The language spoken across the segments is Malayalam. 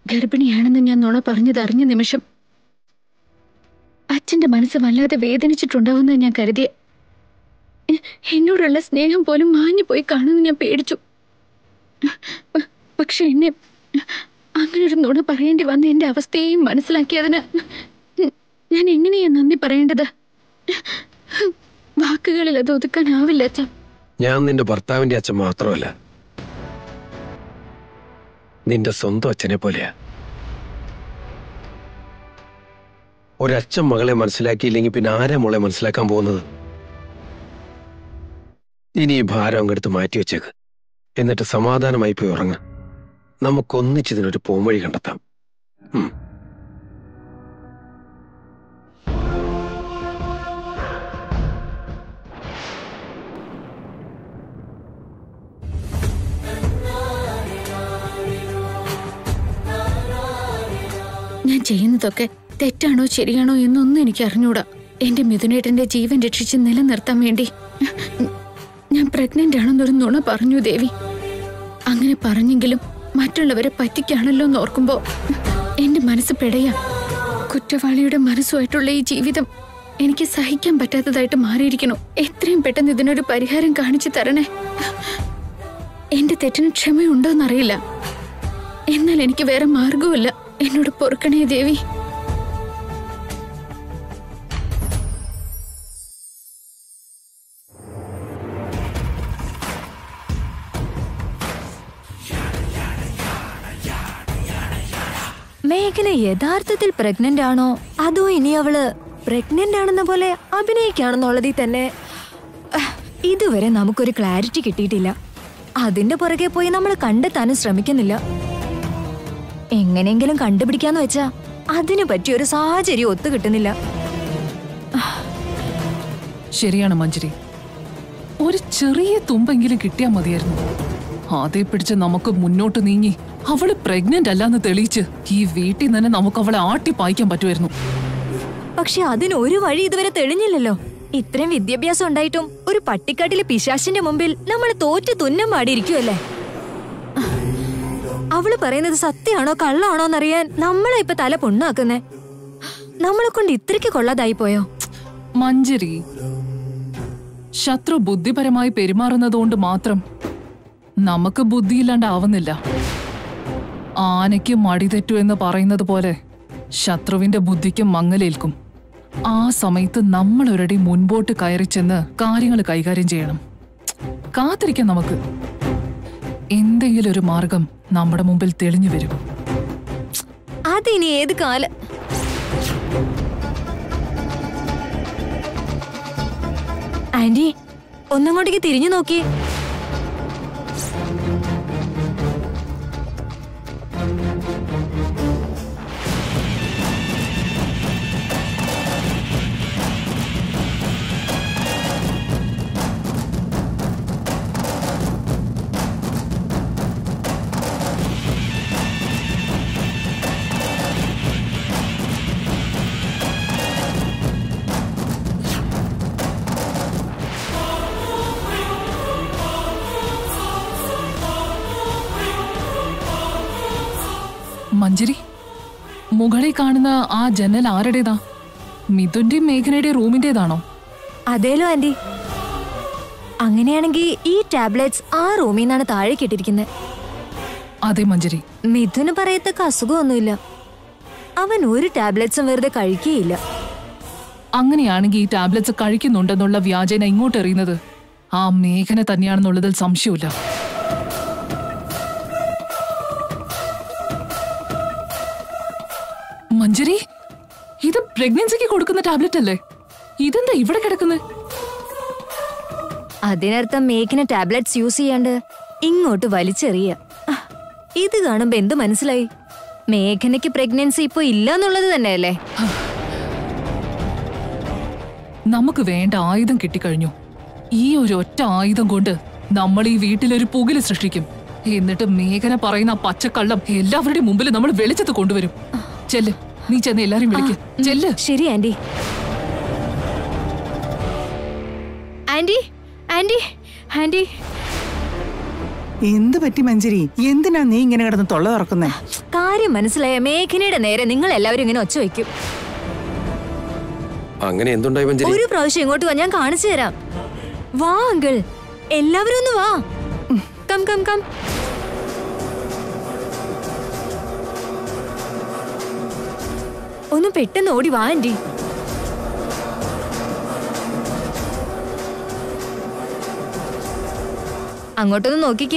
ഗർഭിണിയാണെന്ന് ഞാൻ നുണ പറഞ്ഞത് അറിഞ്ഞ നിമിഷം അച്ഛന്റെ മനസ്സ് വല്ലാതെ വേദനിച്ചിട്ടുണ്ടാവുമെന്ന് ഞാൻ കരുതിയ എ- എന്നോടുള്ള സ്നേഹം പോലും മാഞ്ഞു പോയി കാണുമെന്ന് ഞാൻ പേടിച്ചു പ- പക്ഷെ എന്നെ അങ്ങനെ ഒരു നുണ പറയേണ്ടി വന്ന എന്റെ അവസ്ഥയെയും മനസ്സിലാക്കിയതിന് ഞാൻ എങ്ങനെയാ നന്ദി പറയേണ്ടത് വാക്കുകളിൽ അത് ഒതുക്കാനാവില്ല അച്ഛൻ ഞാൻ നിന്റെ ഭർത്താവിന്റെ അച്ഛൻ മാത്രമല്ല നിന്റെ സ്വന്തം അച്ഛനെ പോലെയാ ഒരച്ഛൻ മകളെ മനസ്സിലാക്കിയില്ലെങ്കിൽ പിന്നെ ആരാ മോളെ മനസ്സിലാക്കാൻ പോകുന്നത് ഇനി ഈ ഭാരം അങ്ങെടുത്ത് മാറ്റി വെച്ചേക്ക് എന്നിട്ട് സമാധാനമായി പോയി ഉറങ്ങ നമുക്കൊന്നിച്ചിതിനൊരു പോംവഴി കണ്ടെത്താം ഉം. ഞാൻ ചെയ്യുന്നതൊക്കെ തെറ്റാണോ ശരിയാണോ എന്നൊന്നും എനിക്ക് അറിഞ്ഞൂടാ എന്റെ മിഥുനേട്ടന്റെ ജീവൻ രക്ഷിച്ച് നിലനിർത്താൻ വേണ്ടി ഞാൻ പ്രഗ്നന്റ് ആണെന്നൊരു നുണ പറഞ്ഞു ദേവി അങ്ങനെ പറഞ്ഞെങ്കിലും മറ്റുള്ളവരെ പറ്റിക്കാണല്ലോ എന്ന് ഓർക്കുമ്പോ എന്റെ മനസ്സ് പിടയാ കുറ്റവാളിയുടെ മനസ്സുമായിട്ടുള്ള ഈ ജീവിതം എനിക്ക് സഹിക്കാൻ പറ്റാത്തതായിട്ട് മാറിയിരിക്കണു എത്രയും പെട്ടെന്ന് ഇതിനൊരു പരിഹാരം കാണിച്ചു തരണേ എന്റെ തെറ്റിന് ക്ഷമയുണ്ടോന്നറിയില്ല എന്നാൽ എനിക്ക് വേറെ മാർഗവുമില്ല എന്നോട് പൊറുക്കണേ ദേവി മേഘന യഥാർത്ഥത്തിൽ പ്രഗ്നന്റ് ആണോ അതോ ഇനി അവള് പ്രഗ്നന്റ് ആണെന്ന പോലെ അഭിനയിക്കാണെന്നുള്ളതിൽ തന്നെ അഹ്, ഇതുവരെ നമുക്കൊരു ക്ലാരിറ്റി കിട്ടിയിട്ടില്ല അതിന്റെ പുറകെ പോയി നമ്മൾ കണ്ടെത്താനും ശ്രമിക്കുന്നില്ല എങ്ങനെയെങ്കിലും കണ്ടുപിടിക്കാന്ന് വെച്ചാ അതിനു പറ്റിയൊരു സാഹചര്യം ഒത്തു കിട്ടുന്നില്ല ശരിയാണ് മഞ്ജരി ഒരു ചെറിയ തുമ്പെങ്കിലും കിട്ടിയാൽ മതിയായിരുന്നു അതേ പിടിച്ച് നമുക്ക് മുന്നോട്ട് നീങ്ങി അവള് പ്രഗ്നന്റ് അല്ലാന്ന് തെളിയിച്ച് ഈ വീട്ടിൽ തന്നെ നമുക്ക് അവളെ ആട്ടി പായിക്കാൻ പറ്റുമായിരുന്നു പക്ഷെ അതിന് ഒരു വഴി ഇതുവരെ തെളിഞ്ഞില്ലല്ലോ ഇത്രയും വിദ്യാഭ്യാസം ഉണ്ടായിട്ടും ഒരു പട്ടിക്കാട്ടിലെ പിശാശിന്റെ മുമ്പിൽ നമ്മൾ തോറ്റു തുന്നം പാടിയിരിക്കുമല്ലേ അവള് പറയുന്നത് സത്യമാണോ കള്ളാണോ എന്നറിയാൻ നമ്മളെ ഇപ്പൊ തല പൊണ്ണാക്കുന്നേ നമ്മളെ കൊണ്ട് ഇത്രയ്ക്ക് കൊള്ളാതായി പോയോ മഞ്ജരി ശത്രു ബുദ്ധിപരമായി പെരുമാറുന്നതുകൊണ്ട് മാത്രം നമുക്ക് ബുദ്ധിയില്ലാണ്ടാവുന്നില്ല ആനയ്ക്ക് മടി തെറ്റു എന്ന് പറയുന്നത് പോലെ ശത്രുവിന്റെ ബുദ്ധിക്ക് മങ്ങലേൽക്കും ആ സമയത്ത് നമ്മൾ ഒരടി മുൻപോട്ട് കയറി ചെന്ന് കാര്യങ്ങൾ കൈകാര്യം ചെയ്യണം കാത്തിരിക്കാം നമുക്ക് എന്തെങ്കിലും ഒരു മാർഗം നമ്മുടെ മുമ്പിൽ തെളിഞ്ഞു വരും അതിനി ഏത് കാല ആന്റി ഒന്നങ്ങോട്ടേക്ക് തിരിഞ്ഞു നോക്കി മഞ്ജരി മുകളിൽ കാണുന്ന ആ ജനൽ ആരുടേതാ മിഥുന്റെയും മേഘനയുടെയും റൂമിന്റേതാണോ അതേലോ ആന്റി അങ്ങനെയാണെങ്കിൽ ഈ ടാബ്ലറ്റ്സ് ആ റൂമിൽ നിന്നാണ് താഴെ കിട്ടിയിരിക്കുന്നത് അതെ മഞ്ജരി മിഥുന് പറയത്തക്ക അസുഖമൊന്നുമില്ല അവൻ ഒരു ടാബ്ലറ്റ്സും വെറുതെ കഴിക്കുകയില്ല അങ്ങനെയാണെങ്കിൽ ഈ ടാബ്ലറ്റ്സ് കഴിക്കുന്നുണ്ടെന്നുള്ള വ്യാജേന ഇങ്ങോട്ട് എറിയുന്നത് ആ മേഘന തന്നെയാണെന്നുള്ളതിൽ സംശയമില്ല മഞ്ജരി ഇത് പ്രഗ്നൻസിക്ക് കൊടുക്കുന്ന ടാബ്ലറ്റ് അല്ലേ ഇതെന്താ ഇവിടെ കിടക്കുന്നത് അതിനർത്ഥം മേഘിന് ടാബ്ലറ്റ്സ് യൂസ് ചെയ്യാണ്ട് ഇങ്ങോട്ട് വലിച്ചെറിയ ഇത് കാണുമ്പോ എന്ത് മനസ്സിലായി മേഘനയ്ക്ക് പ്രഗ്നൻസി ഇപ്പൊ ഇല്ല എന്നുള്ളത് തന്നെയല്ലേ നമുക്ക് വേണ്ട ആയുധം കിട്ടിക്കഴിഞ്ഞു ഈ ഒരു ഒറ്റ ആയുധം കൊണ്ട് നമ്മൾ ഈ വീട്ടിലൊരു പുകില് സൃഷ്ടിക്കും എന്നിട്ട് മേഘന പറയുന്ന ആ പച്ചക്കള്ളം എല്ലാവരുടെയും മുമ്പിൽ നമ്മൾ വെളിച്ചത്ത് കൊണ്ടുവരും ചെല്ല് നീ ചെന്ന് എല്ലാരും വിളിക്ക് ചെല്ല് ശരി ആന്റി ആന്റി ആന്റി ആന്റി എന്ത് പറ്റി മഞ്ജരി എന്തിനാ നീ ഇങ്ങനെ കിടന്ന് തൊള്ള തുറക്കുന്നേ കാര്യം മനസ്സിലായ മേഘനയുടെ നേരെ നിങ്ങൾ എല്ലാവരും ഇങ്ങനെ ഒച്ച വയ്ക്കും അങ്ങനെ എന്തുണ്ടായി മഞ്ജരി ഒരു പ്രാവശ്യം ഇങ്ങോട്ട് വാ ഞാൻ കാണിച്ചു തരാം വാ അങ്കിൾ എല്ലാവരും ഒന്ന് വാ കം കം കം ഒന്ന് പെട്ടെന്ന് ഓടി വാ ആന്റി അങ്ങോട്ടൊന്ന് നോക്കിക്കേ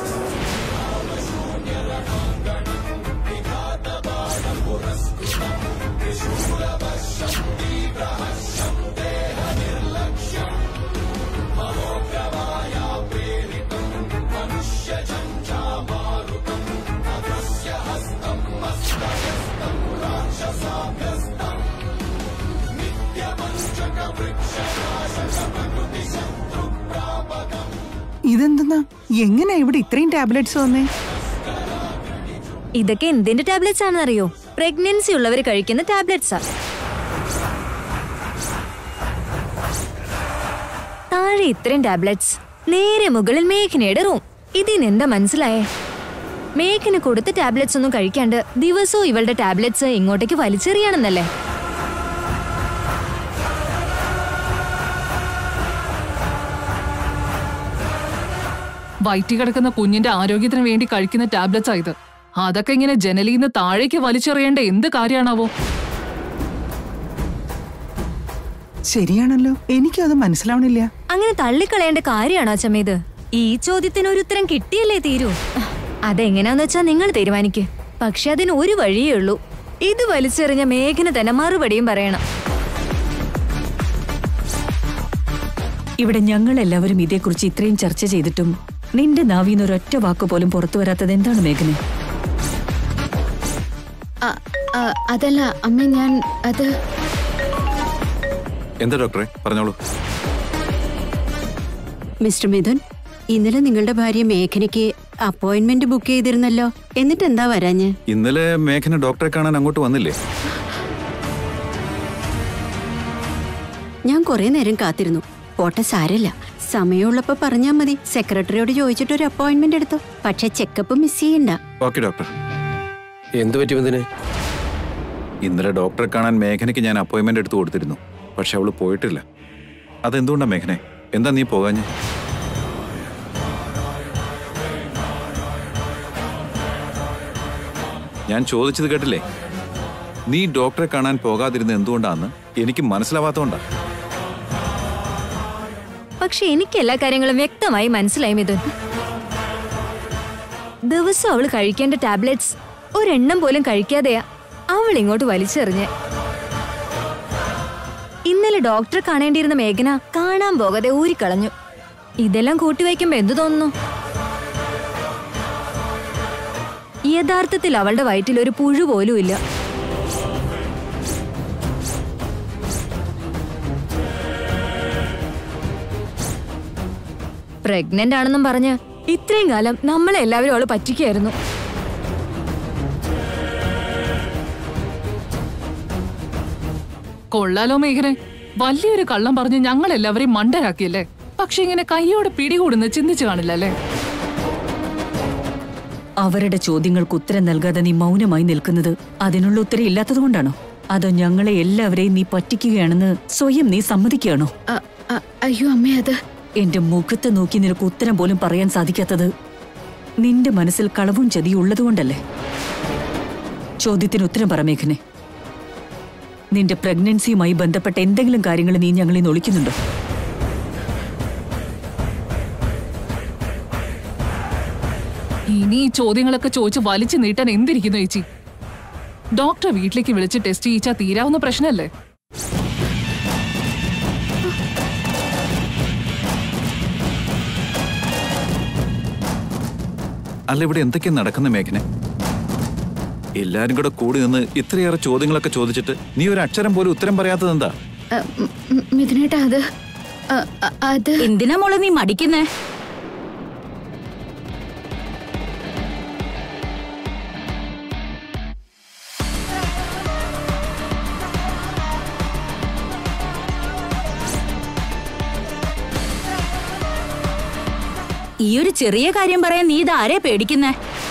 ഇതെന്തെന്നാ എങ്ങനെയാ ഇവിടെ ഇത്രയും ടാബ്ലറ്റ്സ് വന്നേ ഇതൊക്കെ എന്തിന്റെ ടാബ്ലറ്റ്സ് ആണെന്ന് അറിയോ പ്രഗ്നൻസി ഉള്ളവർ കഴിക്കുന്ന ടാബ്ലറ്റ്സാ താഴെ ഇത്രയും ടാബ്ലറ്റ്സ് നേരെ മുകളിൽ മേഘനയുടെ റൂം ഇതിന് എന്താ മനസ്സിലായേ മേഘന് കൊടുത്ത ടാബ്ലറ്റ്സ് ഒന്നും കഴിക്കാണ്ട് ദിവസവും ഇവളുടെ ടാബ്ലറ്റ്സ് ഇങ്ങോട്ടേക്ക് വലിച്ചെറിയാണെന്നല്ലേ വയറ്റി കിടക്കുന്ന കുഞ്ഞിന്റെ ആരോഗ്യത്തിന് വേണ്ടി കഴിക്കുന്ന ടാബ്ലറ്റ്സ് ഇത് അതൊക്കെ ഇങ്ങനെ ജനലിന്ന് താഴേക്ക് വലിച്ചെറിയേണ്ട എന്ത് കാര്യമാണാവോ ശരിയാണല്ലോ എനിക്കും അത് മനസ്സിലാവണില്ല അങ്ങനെ തള്ളിക്കളയേണ്ട കാര്യമാണോ അച്ഛമ്മ ഇത് ഈ ചോദ്യത്തിന് ഒരു ഉത്തരം കിട്ടിയല്ലേ തീരൂ അതെങ്ങനെയാന്ന് വെച്ചാ നിങ്ങൾ തീരുമാനിക്ക് പക്ഷെ അതിന് ഒരു വഴിയേ ഉള്ളൂ ഇത് വലിച്ചെറിഞ്ഞ മേഘന തന്നെ മറുപടിയും പറയണം ഇവിടെ ഞങ്ങൾ എല്ലാവരും ഇതേക്കുറിച്ച് ഇത്രയും ചർച്ച ചെയ്തിട്ടും നിന്റെ നാവിന്ന് ഒരൊറ്റ വാക്ക് പോലും പുറത്തു വരാത്തത് എന്താണ് മേഘന ആ, ആ, അതല്ല അമ്മ ഞാൻ അത് എന്താ ഡോക്ടറെ പറഞ്ഞോളൂ മിസ്റ്റർ മിഥുൻ ഇന്നലെ നിങ്ങളുടെ ഭാര്യ മേഘനയ്ക്ക് അപ്പോയിന്റ്മെന്റ് ബുക്ക് ചെയ്തിരുന്നല്ലോ എന്നിട്ട് എന്താ വരാഞ്ഞ് ഇന്നലെ മേഘന ഡോക്ടറെ കാണാൻ അങ്ങോട്ട് വന്നില്ലേ ഞാൻ കുറെ നേരം കാത്തിരുന്നു പോട്ടെ സാരല്ല സമയമുള്ളപ്പോ പറഞ്ഞാ മതി സെക്രട്ടറിയോട് ചോദിച്ചിട്ട് ഒരു അപ്പോയിന്റ്മെന്റ് എടുത്തോ പക്ഷെ ചെക്കപ്പ് മിസ് ചെയ്യണ്ട ഓക്കെ ഡോക്ടർ എന്തു പറ്റി ഇതിന് ഇന്നലെ ഡോക്ടറെ കാണാൻ മേഘനയ്ക്ക് ഞാൻ അപ്പോയിന്റ്മെന്റ് എടുത്തു കൊടുത്തിരുന്നു പക്ഷെ അവള് പോയിട്ടില്ല അതെന്തുകൊണ്ടാ മേഘനെ എന്താ നീ പോകാഞ്ഞ് ഞാൻ ചോദിച്ചത് കേട്ടില്ലേ നീ ഡോക്ടറെ കാണാൻ പോകാതിരുന്നത് എന്തുകൊണ്ടാന്ന് എനിക്ക് മനസ്സിലാവാത്തോണ്ടാ പക്ഷെ എനിക്ക് എല്ലാ കാര്യങ്ങളും വ്യക്തമായി മനസ്സിലായി മിഥുൻ ദിവസം അവൾ കഴിക്കേണ്ട ടാബ്ലറ്റ്സ് ഒരെണ്ണം പോലും കഴിക്കാതെയാ അവൾ ഇങ്ങോട്ട് വലിച്ചെറിഞ്ഞ് ഇന്നലെ ഡോക്ടറെ കാണേണ്ടിയിരുന്ന മേഘന കാണാൻ പോകാതെ ഊരിക്കളഞ്ഞു ഇതെല്ലാം കൂട്ടിവയ്ക്കുമ്പോ എന്തു തോന്നുന്നു യഥാർത്ഥത്തിൽ അവളുടെ വയറ്റിൽ ഒരു പുഴു പോലും ഇല്ല പ്രഗ്നന്റ് ആണെന്നും പറഞ്ഞ് ഇത്രയും കാലം നമ്മളെ എല്ലാവരും അവള് പറ്റിക്കായിരുന്നു കൊള്ളാലോ മേഘനെ വലിയൊരു കള്ളം പറഞ്ഞ് ഞങ്ങൾ എല്ലാവരെയും മണ്ടരാക്കിയല്ലേ പക്ഷെ ഇങ്ങനെ കൈയോടെ പിടികൂടുന്ന ചിന്തിച്ചു കാണില്ല അല്ലേ അവരുടെ ചോദ്യങ്ങൾക്ക് ഉത്തരം നൽകാതെ നീ മൗനമായി നിൽക്കുന്നത് അതിനുള്ള ഉത്തരം ഇല്ലാത്തതുകൊണ്ടാണോ അതോ ഞങ്ങളെ എല്ലാവരെയും നീ പറ്റിക്കുകയാണെന്ന് സ്വയം നീ സമ്മതിക്കുകയാണോ ആ, ആ, അയ്യോ അമ്മേ അത് എന്റെ മുഖത്ത് നോക്കി നിനക്ക് ഉത്തരം പോലും പറയാൻ സാധിക്കാത്തത് നിന്റെ മനസ്സിൽ കളവും ചതിയും ഉള്ളതുകൊണ്ടല്ലേ ചോദ്യത്തിന് ഉത്തരം പറ മേഘനെ നിന്റെ പ്രഗ്നൻസിയുമായി ബന്ധപ്പെട്ട എന്തെങ്കിലും കാര്യങ്ങൾ നീ ഞങ്ങളിൽ നിന്ന് ഒളിക്കുന്നുണ്ടോ ഇനി ഈ ചോദ്യങ്ങളൊക്കെ ചോദിച്ച് വലിച്ചു നീട്ടാൻ എന്തിരിക്കുന്നു ചേച്ചി ഡോക്ടറെ വീട്ടിലേക്ക് വിളിച്ച് ടെസ്റ്റ് ചെയ്യിച്ചാൽ തീരാവുന്ന പ്രശ്നമല്ലേ അല്ല ഇവിടെ എന്തൊക്കെയാ നടക്കുന്ന മേഘനെ എല്ലാരും കൂടെ കൂടി നിന്ന് ഇത്രയേറെ ചോദ്യങ്ങളൊക്കെ ചോദിച്ചിട്ട് നീ ഒരു അക്ഷരം പോലും ഉത്തരം പറയാത്തത് എന്താ ആ, ഉം, ഉം, മിഥുനേട്ടാ അത് ആ, ആ, അത് എന്തിനാ മോളെ നീ മടിക്കുന്നേ ഈ ഒരു ചെറിയ കാര്യം പറയാൻ നീ ഇതാരെ പേടിക്കുന്നേ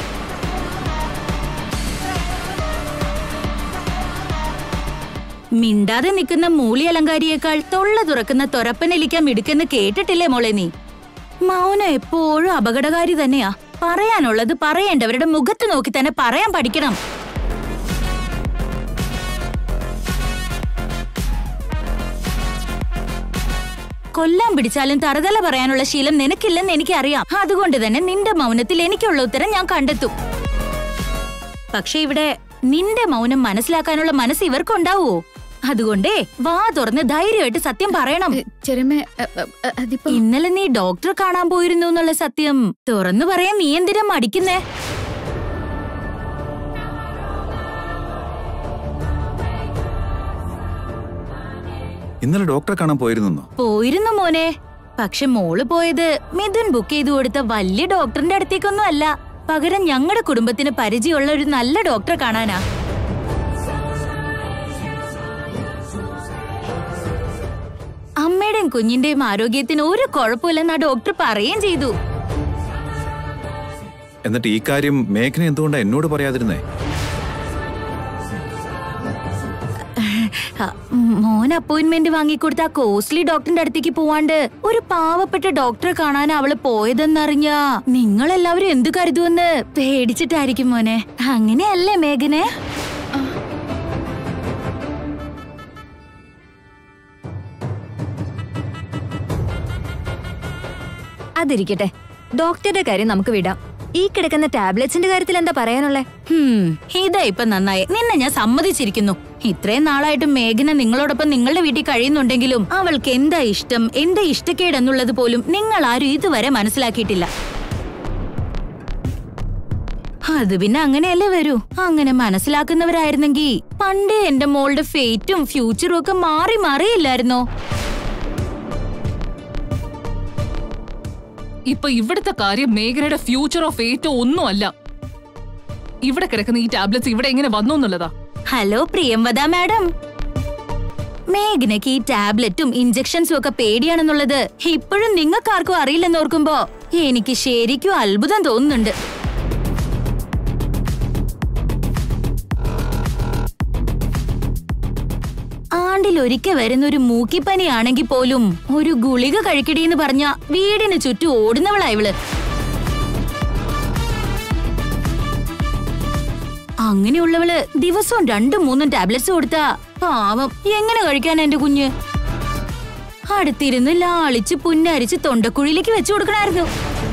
മിണ്ടാതെ നിൽക്കുന്ന മൂളി അലങ്കാരിയേക്കാൾ തൊള്ള തുറക്കുന്ന തൊരപ്പനെലിക്കാൻ മിടുക്കെന്ന് കേട്ടിട്ടില്ലേ മോളെ നീ മൗനം എപ്പോഴും അപകടകാരി തന്നെയാ പറയാനുള്ളത് പറയേണ്ടവരുടെ മുഖത്ത് നോക്കി തന്നെ പറയാൻ പഠിക്കണം കൊല്ലാൻ പിടിച്ചാലും തറുതല പറയാനുള്ള ശീലം നിനക്കില്ലെന്ന് എനിക്കറിയാം അതുകൊണ്ട് തന്നെ നിന്റെ മൗനത്തിൽ എനിക്കുള്ള ഉത്തരം ഞാൻ കണ്ടെത്തും പക്ഷെ ഇവിടെ നിന്റെ മൗനം മനസ്സിലാക്കാനുള്ള മനസ്സ് ഇവർക്കുണ്ടാവോ അതുകൊണ്ടേ വാ തുറന്ന് ധൈര്യമായിട്ട് സത്യം പറയണം ചെറുമേ അതിപ്പോ ഇന്നലെ നീ ഡോക്ടറെ കാണാൻ പോയിരുന്നു എന്നുള്ള സത്യം തുറന്നു പറയാൻ നീ എന്തിനാ മടിക്കുന്നേ ഇന്നലെ ഡോക്ടറെ കാണാൻ പോയിരുന്നോ പോയിരുന്നു മോനെ പക്ഷെ മോള് പോയത് മിഥുൻ ബുക്ക് ചെയ്തു കൊടുത്ത വലിയ ഡോക്ടറിന്റെ അടുത്തേക്കൊന്നും അല്ല പകരം ഞങ്ങളുടെ കുടുംബത്തിന് പരിചയമുള്ള ഒരു നല്ല ഡോക്ടറെ കാണാനാ അമ്മയുടെയും കുഞ്ഞിന്റെയും ആരോഗ്യത്തിന് ഒരു കുഴപ്പമില്ലെന്ന് ആ ഡോക്ടർ പറയുകയും ചെയ്തു എന്നിട്ട് ഈ കാര്യം മേഘന എന്തുകൊണ്ടാ എന്നോട് പറയാതിരുന്നേ ആ, മോൻ അപ്പോയിന്റ്മെന്റ് വാങ്ങിക്കൊടുത്ത ആ കോസ്റ്റ്ലി ഡോക്ടറിന്റെ അടുത്തേക്ക് പോവാണ്ട് ഒരു പാവപ്പെട്ട ഡോക്ടറെ കാണാൻ അവള് പോയതെന്നറിഞ്ഞ നിങ്ങൾ എല്ലാവരും എന്തു കരുതുമെന്ന് പേടിച്ചിട്ടായിരിക്കും മോനെ അങ്ങനെയല്ലേ മേഘനെ അതിരിക്കട്ടെ ഡോക്ടറുടെ കാര്യം നമുക്ക് വിടാം ഈ കിടക്കുന്ന ടാബ്ലറ്റ്സിന്റെ കാര്യത്തിൽ എന്താ പറയാനുള്ളേ ഹും, ഇതാ ഇപ്പൊ നന്നായി നിന്നെ ഞാൻ സമ്മതിച്ചിരിക്കുന്നു ഇത്രയും നാളായിട്ട് മേഘന നിങ്ങളോടൊപ്പം നിങ്ങളുടെ വീട്ടിൽ കഴിയുന്നുണ്ടെങ്കിലും അവൾക്ക് എന്താ ഇഷ്ടം എന്താ ഇഷ്ടക്കേട് എന്നുള്ളത് പോലും നിങ്ങൾ ആരും ഇതുവരെ മനസ്സിലാക്കിയിട്ടില്ല അത് പിന്നെ അങ്ങനെയല്ലേ വരൂ അങ്ങനെ മനസ്സിലാക്കുന്നവരായിരുന്നെങ്കി പണ്ടേ എന്റെ മോളുടെ ഫേറ്റും ഫ്യൂച്ചറും ഒക്കെ മാറി മാറിയില്ലായിരുന്നോ ഇപ്പൊ ഇവിടുത്തെ കാര്യം മേഘനയുടെ ഫ്യൂച്ചറോ ഫേറ്റോ ഒന്നും അല്ല ഇവിടെ കിടക്കുന്ന ഈ ടാബ്ലറ്റ്സ് ഇവിടെ എങ്ങനെ വന്നു എന്നുള്ളതാ ഹലോ പ്രിയംവദ മാഡം മേഘനയ്ക്ക് ഈ ടാബ്ലറ്റും ഇഞ്ചക്ഷൻസും ഒക്കെ പേടിയാണെന്നുള്ളത് ഇപ്പോഴും നിങ്ങൾക്കാർക്കും അറിയില്ലെന്ന് ഓർക്കുമ്പോ എനിക്ക് ശരിക്കും അത്ഭുതം തോന്നുന്നുണ്ട് ആണ്ടിലൊരിക്കൽ വരുന്ന ഒരു മൂക്കിപ്പനിയാണെങ്കിൽ പോലും ഒരു ഗുളിക കഴിക്കടിയെന്ന് പറഞ്ഞ വീടിന് ചുറ്റും ഓടുന്നവളാ ഇവള് അങ്ങനെയുള്ളവള് ദിവസവും രണ്ടും മൂന്നും ടാബ്ലറ്റ്സ് കൊടുത്താ പാവം എങ്ങനെ കഴിക്കാൻ എന്റെ കുഞ്ഞ് അടുത്തിരുന്ന് ലാളിച്ച് പുന്നരിച്ച് തൊണ്ടക്കുഴിയിലേക്ക് വെച്ചു കൊടുക്കണായിരുന്നു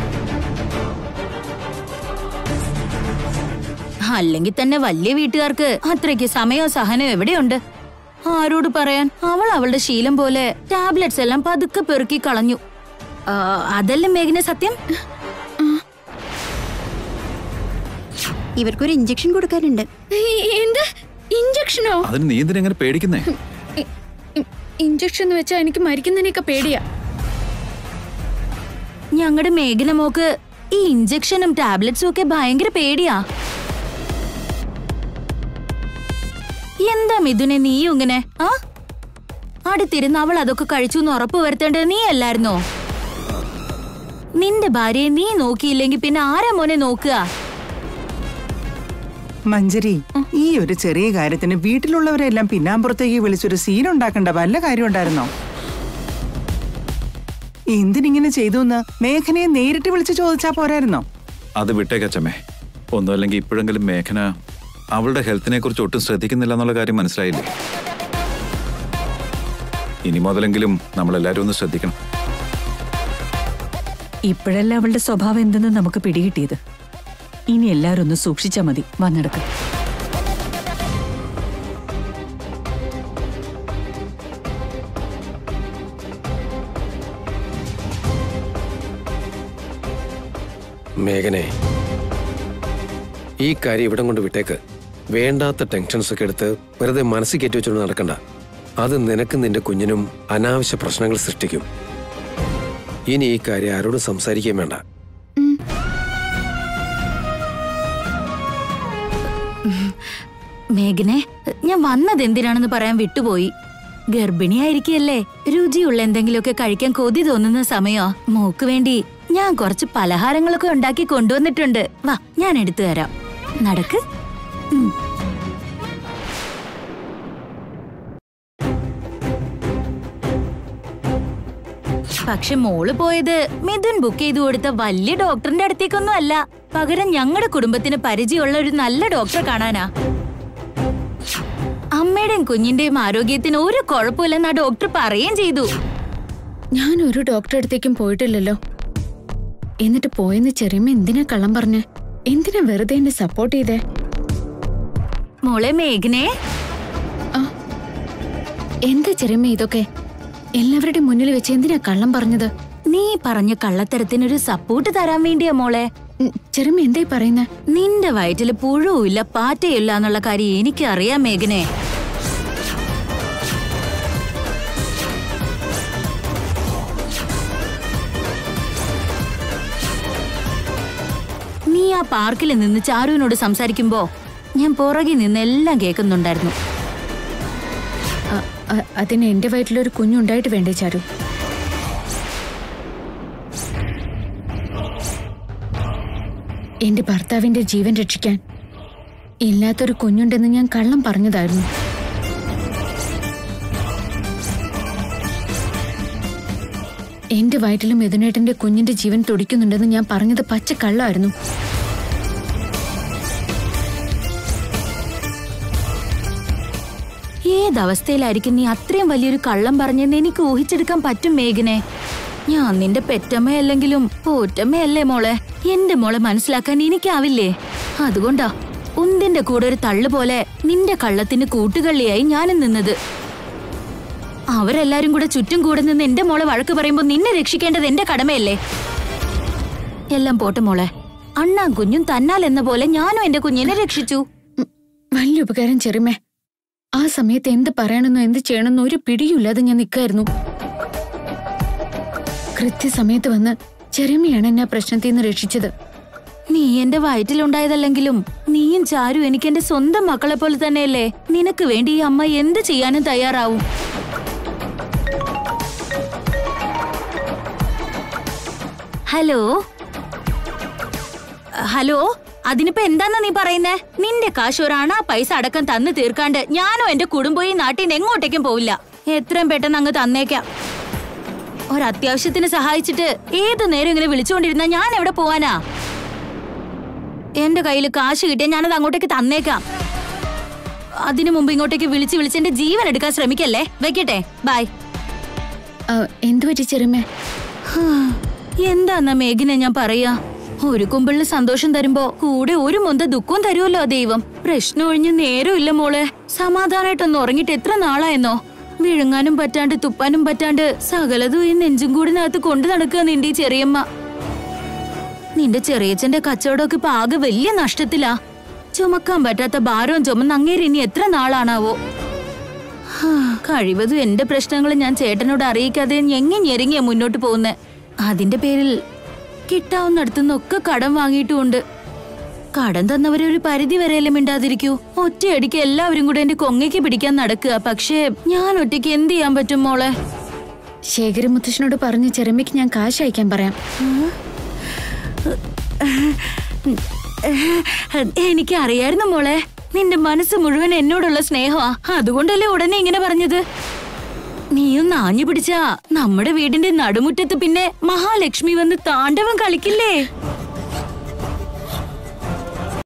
അല്ലെങ്കിൽ തന്നെ വലിയ വീട്ടുകാർക്ക് അത്രയ്ക്ക് സമയോ സഹനോ എവിടെയുണ്ട് ആരോട് പറയാൻ അവൾ അവളുടെ ശീലം പോലെ ടാബ്ലറ്റ്സ് എല്ലാം പതുക്കെ പെറുക്കി കളഞ്ഞു ആ, അതല്ലേ മേഘന സത്യം ഇവർക്കൊരു ഇഞ്ചക്ഷൻ കൊടുക്കാനുണ്ട് എന്ത് ഇഞ്ചക്ഷനോ അതിന് നീ എന്തിനാ ഇങ്ങനെ പേടിക്കുന്നേ ഇഞ്ചക്ഷൻ എന്ന് വെച്ചാൽ എനിക്ക് മരിക്കുന്നതിനൊക്കെ പേടിയാ ഞങ്ങളുടെ മേഘന മോക്ക് ഈ ഇഞ്ചക്ഷനും ടാബ്ലറ്റ്സും ഒക്കെ ഭയങ്കര പേടിയാ എന്താ മിഥുനെ നീയും ഇങ്ങനെ ആ അടുത്തിരുന്ന് അവൾ അതൊക്കെ കഴിച്ചു എന്ന് ഉറപ്പ് വരുത്തേണ്ടത് നീ അല്ലായിരുന്നോ നിന്റെ ഭാര്യയെ നീ നോക്കിയില്ലെങ്കിൽ പിന്നെ ആരാ മോനെ നോക്കുക മഞ്ജരി ഈ ഒരു ചെറിയ കാര്യത്തിന് വീട്ടിലുള്ളവരെല്ലാം പിന്നാമ്പുറത്തേക്ക് വിളിച്ചൊരു സീൻ ഉണ്ടാക്കേണ്ട വല്ല കാര്യം ഉണ്ടായിരുന്നോ എന്തിനിങ്ങനെ ചെയ്തു എന്ന് മേഘനയെ നേരിട്ട് വിളിച്ച് ചോദിച്ചാ പോരായിരുന്നോ അത് വിട്ടേക്കച്ചമ്മേ ഒന്നുമല്ലെങ്കിൽ ഇപ്പോഴെങ്കിലും മേഘന അവളുടെ ഹെൽത്തിനെ കുറിച്ച് ഒട്ടും ശ്രദ്ധിക്കുന്നില്ല എന്നുള്ള കാര്യം മനസ്സിലായില്ലേ ഇനി മുതലെങ്കിലും നമ്മളെല്ലാരും ഒന്ന് ശ്രദ്ധിക്കണം ഇപ്പോഴല്ല അവളുടെ സ്വഭാവം എന്തെന്ന് നമുക്ക് പിടികിട്ടിയത് ഇനി എല്ലാവരും ഒന്ന് സൂക്ഷിച്ചാ മതി വന്നെടുക്ക മേഘനെ ഈ കാര്യം ഇവിടം കൊണ്ട് വിട്ടേക്ക് വേണ്ടാത്ത ടെൻഷൻസ് ഒക്കെ എടുത്ത് വെറുതെ മനസ്സിൽ കയറ്റി വെച്ചോണ്ട് നടക്കണ്ട അത് നിനക്കും നിന്റെ കുഞ്ഞിനും അനാവശ്യ പ്രശ്നങ്ങൾ സൃഷ്ടിക്കും ഇനി ഈ കാര്യം ആരോടും സംസാരിക്കുകയും വേണ്ട മേഘനെ ഞാൻ വന്നത് എന്തിനാണെന്ന് പറയാൻ വിട്ടുപോയി ഗർഭിണിയായിരിക്കല്ലേ രുചിയുള്ള എന്തെങ്കിലുമൊക്കെ കഴിക്കാൻ കൊതി തോന്നുന്ന സമയോ മോക്ക് വേണ്ടി ഞാൻ കുറച്ച് പലഹാരങ്ങളൊക്കെ ഉണ്ടാക്കി കൊണ്ടുവന്നിട്ടുണ്ട് വാ ഞാൻ എടുത്തു തരാം നടക്ക് ഉം. പക്ഷെ മോള് പോയത് മിഥുൻ ബുക്ക് ചെയ്തു കൊടുത്ത വലിയ ഡോക്ടറിന്റെ അടുത്തേക്കൊന്നും അല്ല പകരം ഞങ്ങളുടെ കുടുംബത്തിന് പരിചയമുള്ള ഒരു നല്ല ഡോക്ടറെ കാണാനാ അമ്മയുടെയും കുഞ്ഞിന്റെയും ആരോഗ്യത്തിന് ഒരു കുഴപ്പമില്ലെന്ന് ആ ഡോക്ടർ പറയുകയും ചെയ്തു ഞാൻ ഒരു ഡോക്ടറെ അടുത്തേക്കും പോയിട്ടില്ലല്ലോ എന്നിട്ട് പോയെന്ന് ചെറിയമ്മ എന്തിനാ കള്ളം പറഞ്ഞ് എന്തിനാ വെറുതെ എന്നെ സപ്പോർട്ട് ചെയ്തേ മോളെ മേഘനെ എന്താ ചെറിയമ്മ ഇതൊക്കെ എല്ലാവരുടെയും മുന്നിൽ വെച്ച് എന്തിനാ കള്ളം പറഞ്ഞത് നീ പറഞ്ഞ കള്ളത്തരത്തിനൊരു സപ്പോർട്ട് തരാൻ വേണ്ടിയാ മോളെ ഉം, ചെറിയമ്മ എന്തായി പറയുന്നേ നിന്റെ വയറ്റില് പുഴുവില്ല പാറ്റയില്ല എന്നുള്ള കാര്യം എനിക്കറിയാം മേഘനെ നീ ആ പാർക്കിൽ നിന്ന് ചാരുവിനോട് സംസാരിക്കുമ്പോ ഞാൻ പുറകിൽ നിന്ന് എല്ലാം കേൾക്കുന്നുണ്ടായിരുന്നു അ- അ- അതിന് എന്റെ വയറ്റിലൊരു കുഞ്ഞുണ്ടായിട്ട് വേണ്ടേ ചാരു എന്റെ ഭർത്താവിന്റെ ജീവൻ രക്ഷിക്കാൻ ഇല്ലാത്തൊരു കുഞ്ഞുണ്ടെന്ന് ഞാൻ കള്ളം പറഞ്ഞതായിരുന്നു എന്റെ വയറ്റിലും മിഥുനേട്ടന്റെ കുഞ്ഞിന്റെ ജീവൻ തുടിക്കുന്നുണ്ടെന്ന് ഞാൻ പറഞ്ഞത് പച്ച കള്ളമായിരുന്നു ഏതവസ്ഥയിലായിരിക്കും നീ അത്രയും വലിയൊരു കള്ളം പറഞ്ഞെന്ന് എനിക്ക് ഊഹിച്ചെടുക്കാൻ പറ്റും മേഘനെ ഞാൻ നിന്റെ പെറ്റമ്മയല്ലെങ്കിലും പോറ്റമ്മയല്ലേ മോളെ എന്റെ മോളെ മനസ്സിലാക്കാൻ എനിക്കാവില്ലേ അതുകൊണ്ടാ ഉന്തിന്റെ കൂടെ ഒരു തള്ളു പോലെ നിന്റെ കള്ളത്തിന് കൂട്ടുകള്ളിയായി ഞാനും നിന്നത് അവരെല്ലാരും കൂടെ ചുറ്റും കൂടെ നിന്ന് എന്റെ മോളെ വഴക്ക് പറയുമ്പോ നിന്നെ രക്ഷിക്കേണ്ടത് എന്റെ കടമയല്ലേ എല്ലാം പോട്ടെ മോളെ അണ്ണാൻ കുഞ്ഞും തന്നാൽ എന്ന പോലെ ഞാനും എന്റെ കുഞ്ഞിനെ രക്ഷിച്ചു ഉം, വലിയ ഉപകാരം ചെറുമേ ആ സമയത്ത് എന്ത് പറയണമെന്നോ എന്ത് ചെയ്യണമെന്നോ ഒരു പിടിയുമില്ലാതെ ഞാൻ നിൽക്കായിരുന്നു കൃത്യസമയത്ത് വന്ന് ചെറുമയാണ് എന്നെ ആ പ്രശ്നത്തിൽ നിന്ന് രക്ഷിച്ചത് നീ എന്റെ വയറ്റിലുണ്ടായതല്ലെങ്കിലും നീയും ചാരു എനിക്ക് എന്റെ സ്വന്തം മക്കളെ പോലെ തന്നെയല്ലേ നിനക്ക് വേണ്ടി ഈ അമ്മ എന്ത് ചെയ്യാനും തയ്യാറാവും ഹലോ ഹലോ അതിനിപ്പോ എന്താന്നാ നീ പറയുന്നേ നിന്റെ കാശ് ഒരാണ് ആ പൈസ അടക്കം തന്നു തീർക്കാണ്ട് ഞാനോ എന്റെ കുടുംബവും ഈ നാട്ടിൽ നിന്ന് എങ്ങോട്ടേക്കും പോവില്ല എത്രയും പെട്ടെന്ന് അങ്ങ് തന്നേക്കാം ഒരത്യാവശ്യത്തിന് സഹായിച്ചിട്ട് ഏത് നേരം ഇങ്ങനെ വിളിച്ചുകൊണ്ടിരുന്ന ഞാൻ എവിടെ പോവാനാ എന്റെ കയ്യിൽ കാശ് കിട്ടിയാൽ ഞാനത് അങ്ങോട്ടേക്ക് തന്നേക്കാം അതിനു മുമ്പ് ഇങ്ങോട്ടേക്ക് വിളിച്ച് വിളിച്ച് എന്റെ ജീവൻ എടുക്കാൻ ശ്രമിക്കല്ലേ വെക്കട്ടെ ബൈ ആ, എന്തു പറ്റി ചെറുമേ എന്താന്നാ മേഘിനെ ഞാൻ പറയാ ഒരു കുമ്പിളിന് സന്തോഷം തരുമ്പോ കൂടെ ഒരു മൊന്ത ദുഃഖവും തരുമല്ലോ ആ ദൈവം പ്രശ്നം ഒഴിഞ്ഞ് നേരമില്ല മോളെ സമാധാനായിട്ടൊന്ന് ഉറങ്ങിട്ട് എത്ര നാളായെന്നോ വിഴുങ്ങാനും പറ്റാണ്ട് തുപ്പാനും പറ്റാണ്ട് സകലതും ഈ നെഞ്ചും കൂടിനകത്ത് കൊണ്ടു നടക്കുക നിന്റെ ഈ ചെറിയമ്മ നിന്റെ ചെറിയച്ഛന്റെ കച്ചവടമൊക്കെ ഇപ്പൊ ആകെ വലിയ നഷ്ടത്തിലാ ചുമക്കാൻ പറ്റാത്ത ഭാരവും ചുമന്ന് അങ്ങേര് ഇനി എത്ര നാളാണാവോ ഹാ, കഴിവതും എന്റെ പ്രശ്നങ്ങൾ ഞാൻ ചേട്ടനോട് അറിയിക്കാതെ ഞെങ്ങി ഞെരുങ്ങിയ മുന്നോട്ട് പോകുന്നേ അതിന്റെ പേരിൽ കിട്ടാവുന്നിടത്തുനിന്നൊക്കെ കടം വാങ്ങിയിട്ടുമുണ്ട് കടം തന്നവരെ ഒരു പരിധി വരെയല്ലേ മിണ്ടാതിരിക്കൂ ഒറ്റയടിക്ക് എല്ലാവരും കൂടെ എന്റെ കൊങ്ങയ്ക്ക് പിടിക്കാൻ നടക്കുക പക്ഷേ ഞാൻ ഒറ്റയ്ക്ക് എന്ത് ചെയ്യാൻ പറ്റും മോളെ ശേഖര മുത്തശ്ശനോട് പറഞ്ഞ് ചെറുമയ്ക്ക് ഞാൻ കാശ് അയക്കാൻ പറയാം എനിക്ക് അറിയായിരുന്നു മോളെ നിന്റെ മനസ്സ് മുഴുവൻ എന്നോടുള്ള സ്നേഹമാ അതുകൊണ്ടല്ലേ ഉടനെ ഇങ്ങനെ പറഞ്ഞത് നീയും നാഞ്ഞു പിടിച്ചാ നമ്മുടെ വീടിന്റെ നടുമുറ്റത്ത് പിന്നെ മഹാലക്ഷ്മി വന്ന് താണ്ഡവം കളിക്കില്ലേ